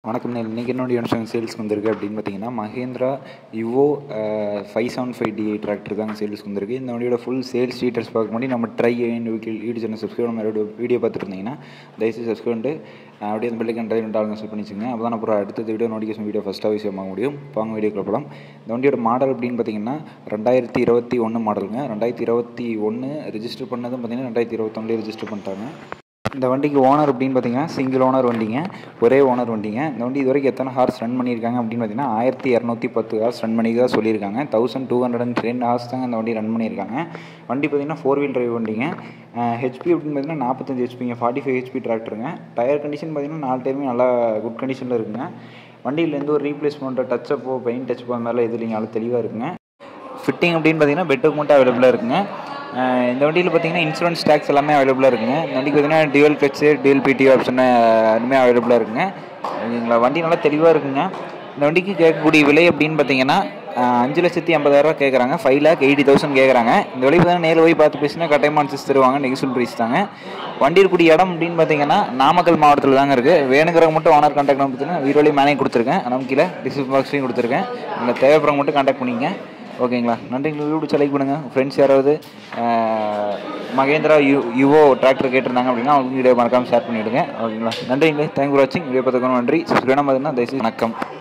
வணக்கம் நேர் இன்றைக்கி என்னோட யூனிஃபார்ம் சேல்ஸ்க்கு வந்திருக்கு அப்படின்னு பார்த்தீங்கன்னா Mahindra Yuvo five seven five DI tractor தாங்க சேல்ஸ்க்கு வந்திருக்கு இந்த வண்டியோட ஃபுல் சேல்ஸ் டீட்டெயில்ஸ் பார்க்க முன்னாடி நம்ம try and YouTube channel subscribe நம்ம வீடியோ பார்த்துட்டு இருந்தீங்கன்னா தயவுசெய்து சப்ஸ்கிரைப் பண்ணிட்டு அஹ், அப்படியே அந்த பெல்லைக்கன் ட்ரை பண்ணிட்டு செட் பண்ணி வச்சுங்க அப்போ தான் அப்புறம் அடுத்த வீடியோ நோட்டிஃபிகேஷன் வீடியோ ஃபஸ்ட்டாக விஷயம் வாங்க முடியும் வாங்க வீடியோ போகலாம் இந்த வண்டியோட மாடல் அப்படின்னு பார்த்தீங்கன்னா ரெண்டாயிரத்தி இருபத்தி ஒன்று மாடலுங்க ரெண்டாயிரத்தி இருபத்தி ஒன்று ரிஜிஸ்டர் பண்ணதும் பார்த்தீங்கன்னா ரெண்டாயிரத்தி இருபத்தொன்னுலேயே ரிஜிஸ்டர் பண்ணிட்டாங்க இந்த வண்டிக்கு ஓனர் அப்படின்னு பார்த்தீங்கன்னா சிங்கிள் ஓனர் வண்டிங்க ஒரே ஓனர் வண்டிங்க இந்த வண்டி இது வரைக்கும் எத்தனை ஹார்ஸ் ரன் பண்ணியிருக்காங்க அப்படின்னு பார்த்தீங்கன்னா ஆயிரத்தி இரநூத்தி பத்து ஹார்ஸ் ரன் பண்ணி தான் சொல்லியிருக்காங்க thousand two hundred and ten hours தாங்க இந்த வண்டி ரன் பண்ணியிருக்காங்க வண்டி பார்த்தீங்கன்னா ஃபோர் வீல் டிரைவ் வண்டிங்க ஹெச்பி அப்படின்னு பார்த்தீங்கன்னா நாற்பத்தஞ்சு ஹெச்பிங்க ஃபார்ட்டி ஃபைவ் ஹெச்பி டிராக்டருங்க டயர் கண்டிஷன் பார்த்தீங்கன்னா நாலு டயருமே நல்லா குட் கண்டிஷனில் இருக்குங்க வண்டியில் எந்த ஒரு ரீப்ளேஸ்மெண்ட்டோ டச்சப்போ பெயிண்ட் டச்சப்போ அந்த மாதிரிலாம் எது இல்லைங்க நல்லா தெளிவாக இருக்குங்க ஃபிட்டிங் அப்படின்னு பார்த்தீங்கன்னா பெட்டுக்கு மட்டும் அவைலபிளாக இருக்குங்க அஹ் இந்த வண்டியில் பார்த்தீங்கன்னா இன்சூரன்ஸ் டேக்ஸ் எல்லாமே அவைலபிளாக இருக்குங்க இந்த வண்டிக்கு பார்த்தீங்கன்னா டியூவல் கிளச்சு டியூவல் பிடி ஆப்ஷன் அதுவுமே அவைலபிளாக இருக்குங்க சரிங்களா வண்டி நல்லா தெளிவாக இருக்குங்க இந்த வண்டிக்கு கேட்கக்கூடிய விலை அப்படின்னு பார்த்தீங்கன்னா அஹ் அஞ்சு லட்சத்தி ஐம்பதாயிரரூவா கேட்குறாங்க ஃபைவ் லேக் எயிட்டி தௌசண்ட் கேட்குறாங்க இந்த வழி பார்த்தீங்கன்னா நேரில் போய் பார்த்து பேசினா கட்டாயமான சிஸ் தருவாங்க நெகிசல் ப்ரைஸ் தாங்க வண்டி இருக்கக்கூடிய இடம் அப்படின்னு பார்த்தீங்கன்னா நாமக்கல் மாவட்டத்தில் தாங்க இருக்குது வேணுங்கிறவங்க மட்டும் ஓனர் கான்டாக்ட் பார்த்தீங்கன்னா வீரோலி மேனே கொடுத்துருக்கேன் நமக்கு கீழே டிஸ்கிரிப் பாக்ஸ்லையும் கொடுத்துருக்கேன் உங்களை தேவைப்படுறவங்க மட்டும் கான்டாக்ட் பண்ணிங்க ஓகேங்களா நன்றி வீடியோ பிடிச்ச லைக் பண்ணுங்கள் ஃப்ரெண்ட்ஸ் யாராவது அஹ், மகேந்திரா யு யுவோ டிராக்டர் கேட்டிருந்தாங்க அப்படின்னா அவங்க வீடியோ மறக்காமல் ஷேர் பண்ணிவிடுங்க ஓகேங்களா நன்றிங்களே தேங்க் ஃபார் வாட்சிங் வீடியோ பார்த்துக்கணும் நன்றி சப்ஸ்கிரைப் பார்த்தீங்கன்னா தயவுசெய்து வணக்கம்